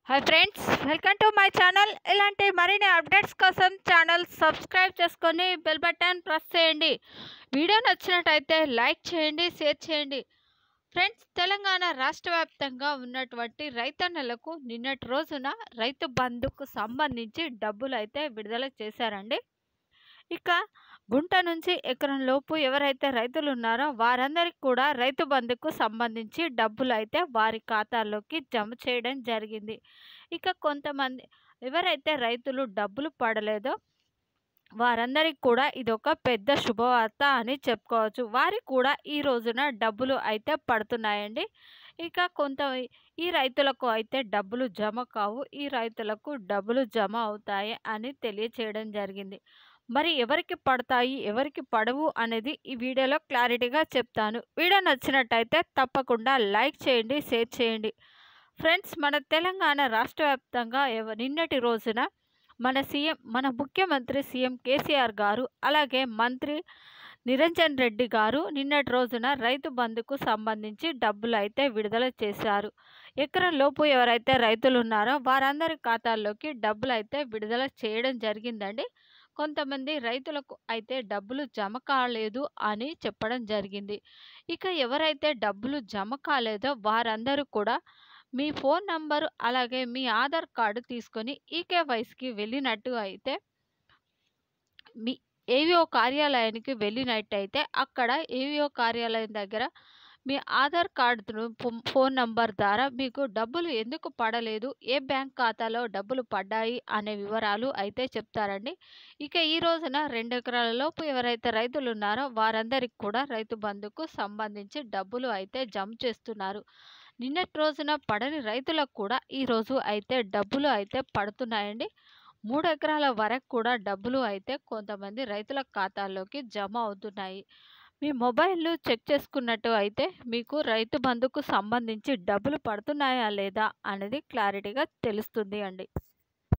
hi friends welcome to my channel ఇలాంటి మరిన్ని updates కోసం ఛానల్ సబ్స్క్రైబ్ చేసుకొని బెల్ బటన్ ప్రెస్ చేయండి వీడియో నచ్చినట్టయితే లైక్ చేయండి షేర్ చేయండి ఫ్రెండ్స్ తెలంగాణ రాష్ట్ర వ్యాప్తంగా ఉన్నటువంటి రైతన్నలకు నిన్నటి రోజున రైతు బంధుకు సంబంధించి డబ్బులు అయితే విడుదల చేశారండి ఇక గుంట నుంచి ఎకరం లోపు ఎవరైతే రైతులు ఉన్నారో వారందరికీ కూడా రైతు బంధుకు సంబంధించి డబ్బులు అయితే వారి ఖాతాల్లోకి జమ చేయడం జరిగింది ఇక కొంతమంది ఎవరైతే రైతులు డబ్బులు పడలేదో వారందరికీ కూడా ఇది ఒక పెద్ద శుభవార్త అని చెప్పుకోవచ్చు వారికి కూడా ఈ రోజున డబ్బులు అయితే పడుతున్నాయండి ఇక కొంత ఈ రైతులకు అయితే డబ్బులు జమ కావు ఈ రైతులకు డబ్బులు జమ అవుతాయి అని తెలియచేయడం జరిగింది మరి ఎవరికి పడతాయి ఎవరికి పడవు అనేది ఈ వీడియోలో క్లారిటీగా చెప్తాను వీడియో నచ్చినట్టయితే తప్పకుండా లైక్ చేయండి షేర్ చేయండి ఫ్రెండ్స్ మన తెలంగాణ రాష్ట్ర వ్యాప్తంగా ఎవ నిన్నటి రోజున మన సీఎం మన ముఖ్యమంత్రి సీఎం కేసీఆర్ గారు అలాగే మంత్రి నిరంజన్ రెడ్డి గారు నిన్నటి రోజున రైతు బంధుకు సంబంధించి డబ్బులు అయితే విడుదల చేశారు ఎకరం లోపు ఎవరైతే రైతులు ఉన్నారో వారందరి ఖాతాల్లోకి డబ్బులు అయితే విడుదల చేయడం జరిగిందండి కొంతమంది రైతులకు అయితే డబ్బులు జమ కాలేదు అని చెప్పడం జరిగింది ఇక ఎవరైతే డబ్బులు జమ కాలేదో వారందరూ కూడా మీ ఫోన్ నంబరు అలాగే మీ ఆధార్ కార్డు తీసుకొని ఈకేవైస్కి వెళ్ళినట్టు అయితే మీ ఏవిఓ కార్యాలయానికి వెళ్ళినట్టయితే అక్కడ ఏవిఓ కార్యాలయం దగ్గర మీ ఆధార్ కార్డును ఫో- ఫోన్ నంబర్ ద్వారా మీకు డబ్బులు ఎందుకు పడలేదు ఏ బ్యాంక్ ఖాతాలో డబ్బులు పడ్డాయి అనే వివరాలు అయితే చెప్తారండి ఇక ఈ రోజున రెండు ఎకరాల లోపు ఎవరైతే రైతులు ఉన్నారో వారందరికి కూడా రైతు బంధుకు సంబంధించి డబ్బులు అయితే జమ చేస్తున్నారు నిన్నటి రోజున పడని రైతులకు కూడా ఈ రోజు అయితే డబ్బులు అయితే పడుతున్నాయండి మూడు ఎకరాల వరకు కూడా డబ్బులు అయితే కొంతమంది రైతుల ఖాతాల్లోకి జమ అవుతున్నాయి మీ మొబైల్ చెక్ చేసుకున్నట్టు అయితే మీకు రైతు బంధుకు సంబంధించి డబ్బులు పడుతున్నాయా లేదా అనేది క్లారిటీగా తెలుస్తుంది అండి